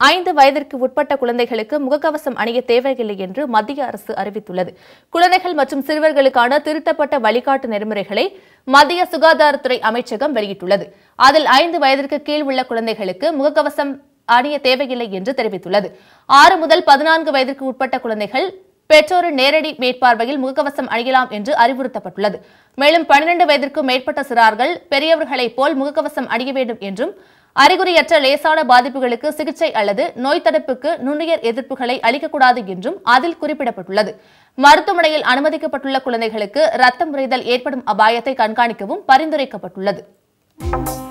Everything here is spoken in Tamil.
ஐந்து வயதிற்கு உட்பட்ட குழந்தைகளுக்கு முகக்கவசம் அணிய தேவையில்லை என்று மத்திய அரசு அறிவித்துள்ளது குழந்தைகள் மற்றும் சிறுவர்களுக்கான திருத்தப்பட்ட வழிகாட்டு நெறிமுறைகளை மத்திய சுகாதாரத்துறை அமைச்சகம் வெளியிட்டுள்ளது அதில் ஐந்து வயதிற்கு கீழ் உள்ள குழந்தைகளுக்கு முகக்கவசம் அணிய தேவையில்லை என்று தெரிவித்துள்ளது ஆறு முதல் பதினான்கு வயதிற்கு உட்பட்ட குழந்தைகள் பெற்றோரின் நேரடி மேற்பார்வையில் முகக்கவசம் அணியலாம் என்று அறிவுறுத்தப்பட்டுள்ளது மேலும் பன்னிரண்டு வயதிற்கும் மேற்பட்ட சிறார்கள் பெரியவர்களைப் போல் முகக்கவசம் அணிய வேண்டும் என்றும் அறிகுறியற்ற லேசான பாதிப்புகளுக்கு சிகிச்சை அல்லது நோய் தடுப்புக்கு நுண்ணுயிர் எதிர்ப்புகளை அளிக்கக்கூடாது என்றும் அதில் குறிப்பிடப்பட்டுள்ளது மருத்துவமனையில் அனுமதிக்கப்பட்டுள்ள குழந்தைகளுக்கு ரத்தம் உறைதல் ஏற்படும் அபாயத்தை கண்காணிக்கவும் பரிந்துரைக்கப்பட்டுள்ளது